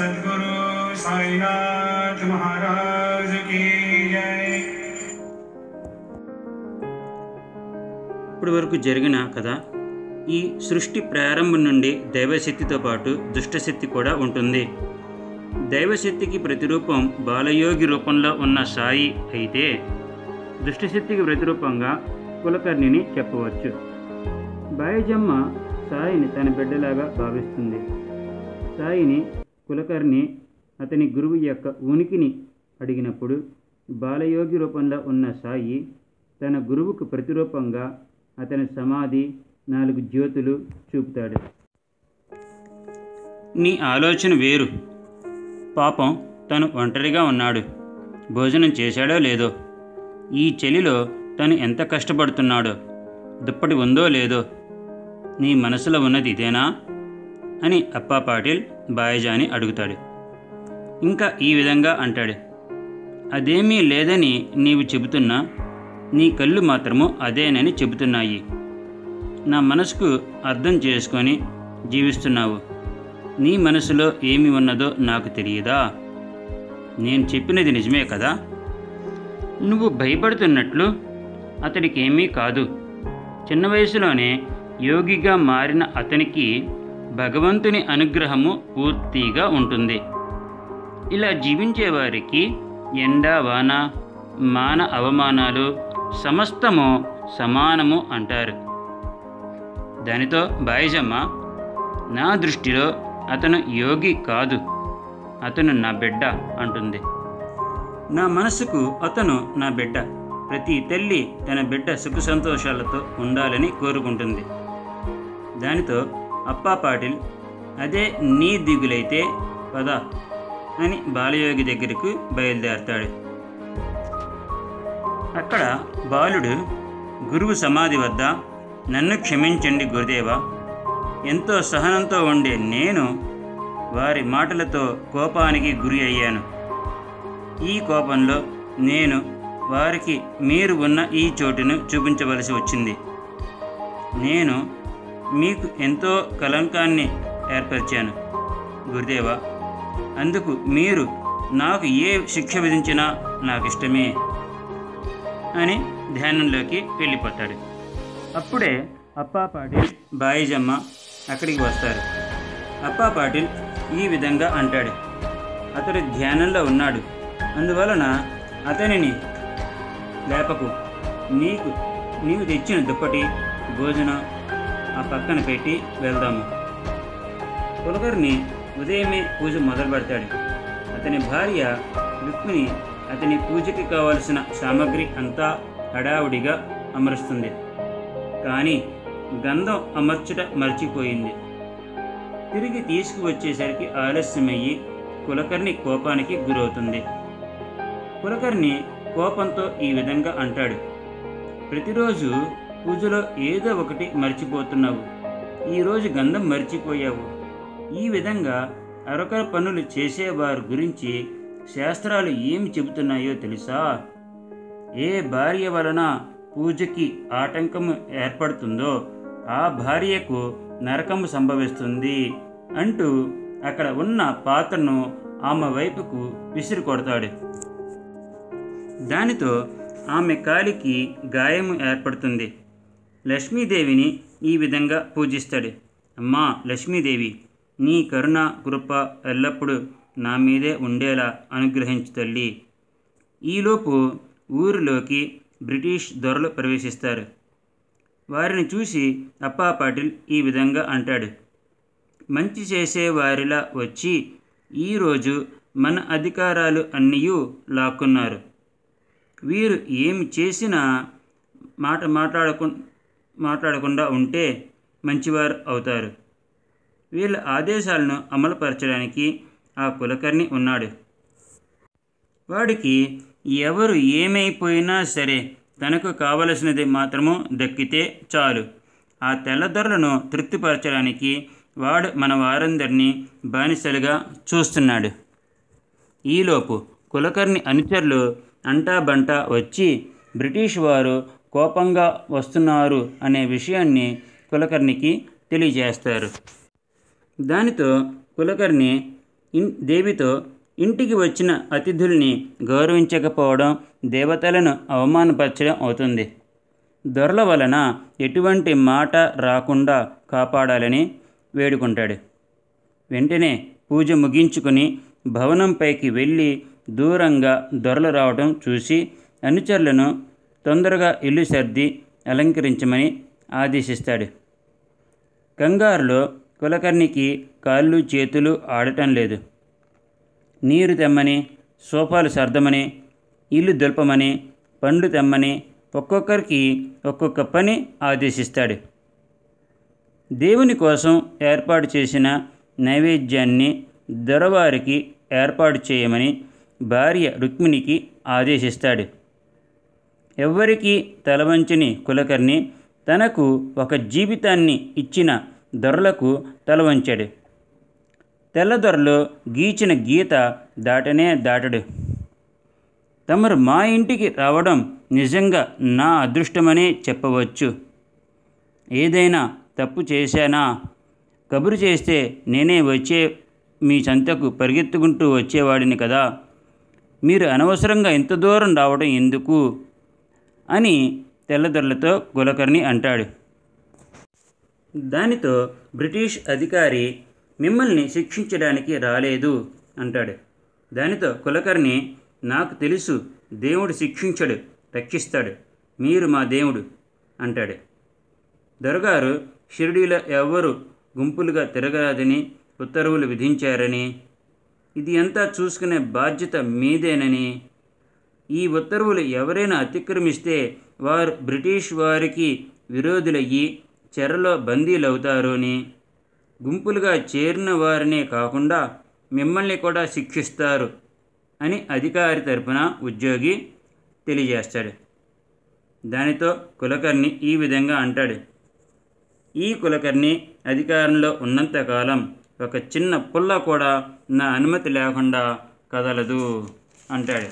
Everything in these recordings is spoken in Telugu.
सद्गुरु साईनाथ महाराज की जय ఇప్పటి వరకు జరిగిన కథ ఈ సృష్టి ప్రారంభం నుండి దైవశక్తితో పాటు దుష్టశక్తి కూడా ఉంటుంది దైవశక్తికి ప్రతిరూపం బాలయోగి రూపంలో ఉన్న సాయి అయితే దుష్టశక్తికి ప్రతిరూపంగా కులకర్ణిని చెప్పవచ్చు బాయజమ్మ సాయిని తన బిడ్డలాగా భావిస్తుంది సాయిని కులకర్ణి అతని గురువు యొక్క ఉనికిని అడిగినప్పుడు బాలయోగి రూపంలో ఉన్న సాయి తన గురువుకు ప్రతిరూపంగా అతని సమాధి నాలుగు జ్యోతులు చూపుతాడు నీ ఆలోచన వేరు పాపం తను ఒంటరిగా ఉన్నాడు భోజనం చేశాడో లేదో ఈ చలిలో తను ఎంత కష్టపడుతున్నాడో దుప్పటి ఉందో లేదో నీ మనసులో ఉన్నది ఇదేనా అని అప్పా పాటిల్ బాయజాని అడుగుతాడు ఇంకా ఈ విధంగా అంటాడు అదేమీ లేదని నీవు చెబుతున్నా నీ కళ్ళు మాత్రము అదేనని చెబుతున్నాయి నా మనసుకు అర్థం చేసుకొని జీవిస్తున్నావు నీ మనసులో ఏమి ఉన్నదో నాకు తెలియదా నేను చెప్పినది నిజమే కదా నువ్వు భయపడుతున్నట్లు అతడికి ఏమీ కాదు చిన్న వయసులోనే యోగిగా మారిన అతనికి భగవంతుని అనుగ్రహము పూర్తిగా ఉంటుంది ఇలా జీవించే వారికి ఎండ వాన మాన అవమానాలు సమస్తము సమానము అంటారు దానితో బాయిజమ్మ నా దృష్టిలో అతను యోగి కాదు అతను నా బిడ్డ అంటుంది నా మనసుకు అతను నా బిడ్డ ప్రతి తల్లి తన బిడ్డ సుఖ సంతోషాలతో ఉండాలని కోరుకుంటుంది దానితో అప్పా పాటిల్ అదే నీ దిగులైతే పద అని బాలయోగి దగ్గరకు బయలుదేరతాడు అక్కడ బాలుడు గురువు సమాధి వద్ద నన్ను క్షమించండి గురుదేవా ఎంతో సహనంతో ఉండే నేను వారి మాటలతో కోపానికి గురి అయ్యాను ఈ కోపంలో నేను వారికి మీరు ఉన్న ఈ చోటును చూపించవలసి వచ్చింది నేను మీకు ఎంతో కలంకాన్ని ఏర్పరిచాను గురుదేవా అందుకు మీరు నాకు ఏ శిక్ష విధించినా నాకు ఇష్టమే అని ధ్యానంలోకి వెళ్ళిపోతాడు అప్పుడే అప్పా పాటిల్ బాయిజమ్మ అక్కడికి వస్తారు అప్పా పాటిల్ ఈ విధంగా అంటాడు అతడు ధ్యానంలో ఉన్నాడు అందువలన అతనిని లేపకు నీకు నీవు తెచ్చిన దుప్పటి భోజనం ఆ పక్కన పెట్టి వెళ్దాము కులకర్ని ఉదయమే పూజ మొదలు పెడతాడు అతని భార్య రుక్మిణి అతని పూజకి కావలసిన సామగ్రి అంతా హడావుడిగా అమరుస్తుంది కానీ గంధం అమర్చుట మర్చిపోయింది తిరిగి తీసుకువచ్చేసరికి ఆలస్యమయ్యి కులకర్ణి కోపానికి గురవుతుంది కులకర్ణి కోపంతో ఈ విధంగా అంటాడు ప్రతిరోజు పూజలో ఏదో ఒకటి మర్చిపోతున్నావు ఈరోజు గంధం మర్చిపోయావు ఈ విధంగా అరొక పనులు చేసేవారి గురించి శాస్త్రాలు ఏమి చెబుతున్నాయో తెలుసా ఏ భార్య వలన పూజకి ఆటంకము ఏర్పడుతుందో ఆ భార్యకు నరకము సంభవిస్తుంది అంటూ అక్కడ ఉన్న పాత్రను ఆమె వైపుకు విసిరి కొడతాడు దానితో ఆమె కాలికి గాయము ఏర్పడుతుంది లక్ష్మీదేవిని ఈ విధంగా పూజిస్తాడు అమ్మా లక్ష్మీదేవి నీ కరుణ కృప ఎల్లప్పుడూ నా మీదే ఉండేలా అనుగ్రహించు తల్లి ఈలోపు ఊరిలోకి బ్రిటిష్ దొరలు ప్రవేశిస్తారు వారిని చూసి అప్పా పాటిల్ ఈ విధంగా అంటాడు మంచి చేసే వారిలా వచ్చి ఈరోజు మన అధికారాలు అన్నీ లాక్కున్నారు వీరు ఏమి చేసినా మాట మాట్లాడకు మాట్లాడకుండా ఉంటే మంచివారు అవుతారు వీళ్ళ ఆదేశాలను అమలుపరచడానికి ఆ కులకర్ణి ఉన్నాడు వాడికి ఎవరు ఏమైపోయినా సరే తనకు కావలసినది మాత్రము దక్కితే చాలు ఆ తెల్లదొరలను తృప్తిపరచడానికి వాడు మన వారందరినీ బానిసలుగా చూస్తున్నాడు ఈలోపు కులకర్ణి అనుచరులు అంటా బంటా వచ్చి బ్రిటిష్ వారు కోపంగా వస్తున్నారు అనే విషయాన్ని కులకర్ణికి తెలియజేస్తారు దానితో కులకర్ణి ఇన్ దేవితో ఇంటికి వచ్చిన అతిథుల్ని గౌరవించకపోవడం దేవతలను అవమానపరచడం అవుతుంది దొరల వలన ఎటువంటి మాట రాకుండా కాపాడాలని వేడుకుంటాడు వెంటనే పూజ ముగించుకుని భవనంపైకి వెళ్ళి దూరంగా దొరలు రావడం చూసి అనుచరులను తొందరగా ఇల్లు సర్ది అలంకరించమని ఆదేశిస్తాడు కంగారులో కులకర్ణికి కాళ్ళు చేతులు ఆడటం లేదు నీరు తెమ్మని సోఫాలు సర్దమని ఇల్లు దులపమని పండ్లు తెమ్మని ఒక్కొక్కరికి ఒక్కొక్క పని ఆదేశిస్తాడు దేవుని కోసం ఏర్పాటు చేసిన నైవేద్యాన్ని దొరవారికి ఏర్పాటు చేయమని భార్య రుక్మిణికి ఆదేశిస్తాడు ఎవ్వరికీ తలవంచని కులకర్ణి తనకు ఒక జీవితాన్ని ఇచ్చిన దొరలకు తలవంచాడు తెల్లదొరలో గీచిన గీత దాటనే దాటడు తమరు మా ఇంటికి రావడం నిజంగా నా అదృష్టమనే చెప్పవచ్చు ఏదైనా తప్పు చేశానా కబురు చేస్తే నేనే వచ్చే మీ సంతకు పరిగెత్తుకుంటూ వచ్చేవాడిని కదా మీరు అనవసరంగా ఇంత దూరం రావడం ఎందుకు అని తెల్లదొరలతో కులకర్ణి అంటాడు దానితో బ్రిటిష్ అధికారి మిమ్మల్ని శిక్షించడానికి రాలేదు అంటాడు దానితో కులకర్ణి నాకు తెలుసు దేవుడు శిక్షించడు రక్షిస్తాడు మీరు మా దేవుడు అంటాడు దొరగారు షిరిడీలో ఎవ్వరు గుంపులుగా తిరగరాదని ఉత్తర్వులు విధించారని ఇది అంతా చూసుకునే బాధ్యత మీదేనని ఈ ఉత్తర్వులు ఎవరైనా అతిక్రమిస్తే వారు బ్రిటిష్ వారికి విరోధులయ్యి చెరలో బందీలవుతారు అని గుంపులుగా చేరిన వారినే కాకుండా మిమ్మల్ని కూడా శిక్షిస్తారు అని అధికారి తరపున ఉద్యోగి తెలియజేస్తాడు దానితో కులకర్ణి ఈ విధంగా అంటాడు ఈ కులకర్ణి అధికారంలో ఉన్నంతకాలం ఒక చిన్న పుల్ల కూడా నా అనుమతి లేకుండా కదలదు అంటాడు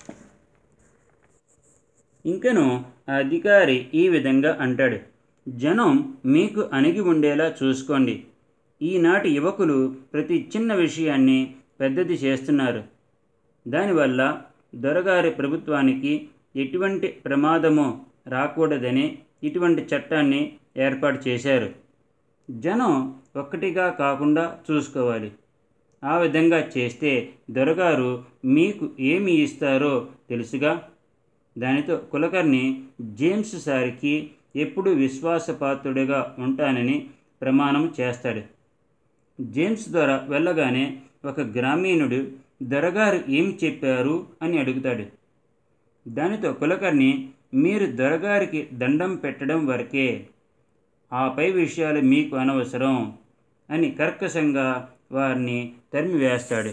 ఇంకను ఆ అధికారి ఈ విధంగా అంటాడు జనం మీకు అణిగి ఉండేలా చూసుకోండి ఈనాటి యువకులు ప్రతి చిన్న విషయాన్ని పెద్దది చేస్తున్నారు దానివల్ల దొరగారి ప్రభుత్వానికి ఎటువంటి ప్రమాదమో రాకూడదని ఇటువంటి చట్టాన్ని ఏర్పాటు చేశారు జనం ఒక్కటిగా కాకుండా చూసుకోవాలి ఆ విధంగా చేస్తే దొరగారు మీకు ఏమి ఇస్తారో తెలుసుగా దానితో కులకర్ణి జేమ్స్ సారికి ఎప్పుడు విశ్వాసపాత్రుడిగా ఉంటానని ప్రమాణం చేస్తాడు జేమ్స్ ద్వారా వెళ్ళగానే ఒక గ్రామీణుడు దొరగారు ఏం చెప్పారు అని అడుగుతాడు దానితో కులకర్ణి మీరు దొరగారికి దండం పెట్టడం వరకే ఆ పై విషయాలు మీకు అనవసరం అని కర్కశంగా వారిని తరిమివేస్తాడు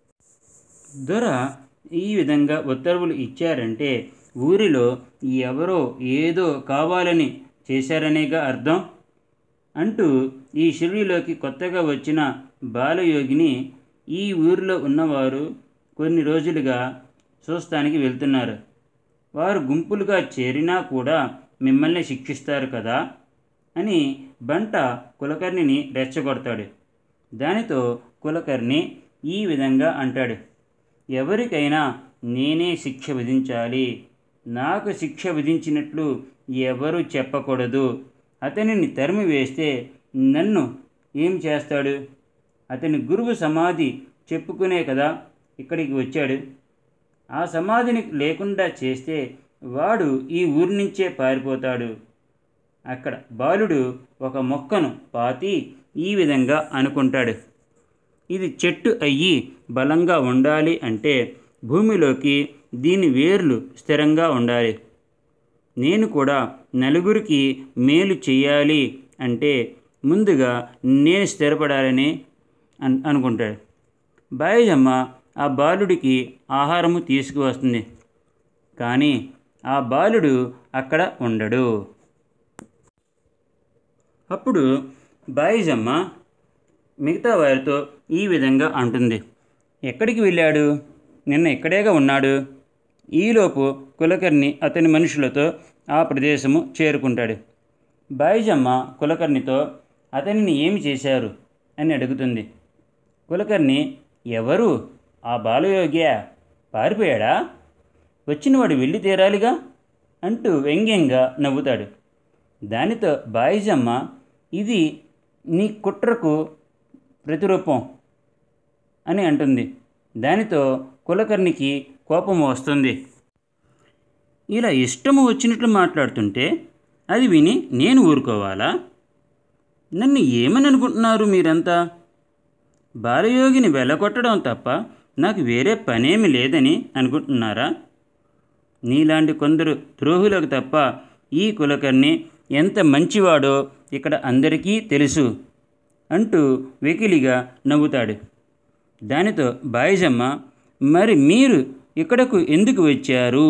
దొర ఈ విధంగా ఉత్తర్వులు ఇచ్చారంటే ఊరిలో ఎవరో ఏదో కావాలని చేశారనేగా అర్థం అంటూ ఈ షిరిడిలోకి కొత్తగా వచ్చిన బాలయోగిని ఈ ఊరిలో ఉన్నవారు కొన్ని రోజులుగా చూస్తానికి వెళ్తున్నారు వారు గుంపులుగా చేరినా కూడా మిమ్మల్ని శిక్షిస్తారు కదా అని బంట కులకర్ణిని రెచ్చగొడతాడు దానితో కులకర్ణి ఈ విధంగా అంటాడు ఎవరికైనా నేనే శిక్ష విధించాలి నాకు శిక్ష విధించినట్లు ఎవరు చెప్పకూడదు అతనిని తరిమి వేస్తే నన్ను ఏం చేస్తాడు అతని గురువు సమాధి చెప్పుకునే కదా ఇక్కడికి వచ్చాడు ఆ సమాధిని లేకుండా చేస్తే వాడు ఈ ఊరి నుంచే పారిపోతాడు అక్కడ బాలుడు ఒక మొక్కను పాతి ఈ విధంగా అనుకుంటాడు ఇది చెట్టు అయ్యి బలంగా ఉండాలి అంటే భూమిలోకి దీని వేర్లు స్థిరంగా ఉండాలి నేను కూడా నలుగురికి మేలు చేయాలి అంటే ముందుగా నేను స్థిరపడాలని అన్ అనుకుంటాడు బాయిజమ్మ ఆ బాలుడికి ఆహారము తీసుకువస్తుంది కానీ ఆ బాలుడు అక్కడ ఉండడు అప్పుడు బాయిజమ్మ మిగతా వారితో ఈ విధంగా అంటుంది ఎక్కడికి వెళ్ళాడు నిన్న ఇక్కడేగా ఉన్నాడు ఈలోపు కులకర్ణి అతని మనుషులతో ఆ ప్రదేశము చేరుకుంటాడు బాయిజమ్మ కులకర్ణితో అతనిని ఏమి చేశారు అని అడుగుతుంది కులకర్ణి ఎవరు ఆ బాలయోగ్య పారిపోయాడా వచ్చినవాడు వెళ్ళి తీరాలిగా అంటూ వ్యంగ్యంగా నవ్వుతాడు దానితో బాయిజమ్మ ఇది నీ కుట్రకు ప్రతిరూపం అని అంటుంది దానితో కులకర్ణికి కోపం వస్తుంది ఇలా ఇష్టము వచ్చినట్లు మాట్లాడుతుంటే అది విని నేను ఊరుకోవాలా నన్ను ఏమని అనుకుంటున్నారు మీరంతా బాలయోగిని వెళ్ళగొట్టడం తప్ప నాకు వేరే పనేమి లేదని అనుకుంటున్నారా నీలాంటి కొందరు ద్రోహులకు తప్ప ఈ కులకర్ణి ఎంత మంచివాడో ఇక్కడ అందరికీ తెలుసు అంటూ వెకిలిగా నవ్వుతాడు దానితో బాయిజమ్మ మరి మీరు ఇక్కడకు ఎందుకు వచ్చారు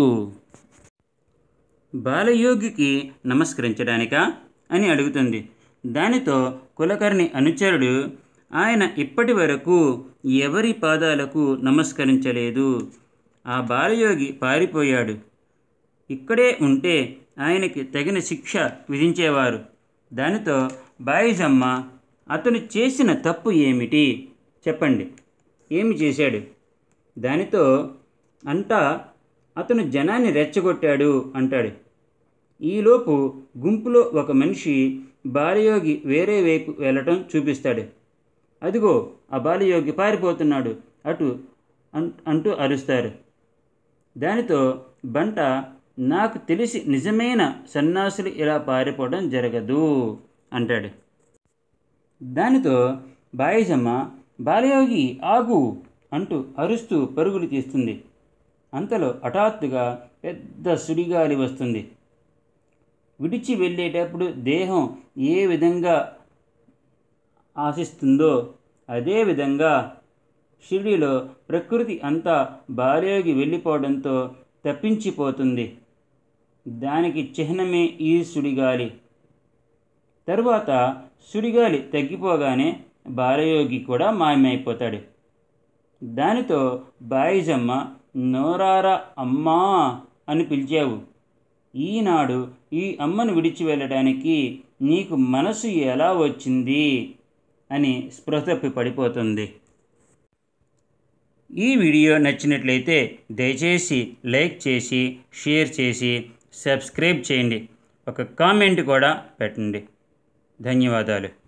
బాలయోగికి నమస్కరించడానికా అని అడుగుతుంది దానితో కులకర్ణి అనుచరుడు ఆయన ఇప్పటి వరకు ఎవరి పాదాలకు నమస్కరించలేదు ఆ బాలయోగి పారిపోయాడు ఇక్కడే ఉంటే ఆయనకి తగిన శిక్ష విధించేవారు దానితో బాయిజమ్మ అతను చేసిన తప్పు ఏమిటి చెప్పండి ఏమి చేశాడు దానితో అంటా అతను జనాన్ని రెచ్చగొట్టాడు అంటాడు ఈలోపు గుంపులో ఒక మనిషి బాలయోగి వేరే వైపు వెళ్ళటం చూపిస్తాడు అదిగో ఆ బాలయోగి పారిపోతున్నాడు అటు అన్- అంటూ అరుస్తారు దానితో బంట నాకు తెలిసి నిజమైన సన్యాసులు ఇలా పారిపోవడం జరగదు అంటాడు దానితో బాయిజమ్మ బాలయోగి ఆగు అంటూ అరుస్తూ పరుగులు తీస్తుంది అంతలో హఠాత్తుగా పెద్ద సుడిగాలి వస్తుంది విడిచి వెళ్ళేటప్పుడు దేహం ఏ విధంగా ఆశిస్తుందో అదే విధంగా షిరిడిలో ప్రకృతి అంతా బాలయోగి వెళ్ళిపోవడంతో తప్పించిపోతుంది దానికి చిహ్నమే ఈ సుడిగాలి తరువాత సుడిగాలి తగ్గిపోగానే బాలయోగి కూడా మాయమైపోతాడు దానితో బాయిజమ్మ నోరారా అమ్మా అని పిలిచావు ఈనాడు ఈ అమ్మను విడిచి వెళ్ళడానికి నీకు మనసు ఎలా వచ్చింది అని స్పృహ తప్పి పడిపోతుంది ఈ వీడియో నచ్చినట్లయితే దయచేసి లైక్ చేసి షేర్ చేసి సబ్స్క్రైబ్ చేయండి ఒక కామెంట్ కూడా పెట్టండి ధన్యవాదాలు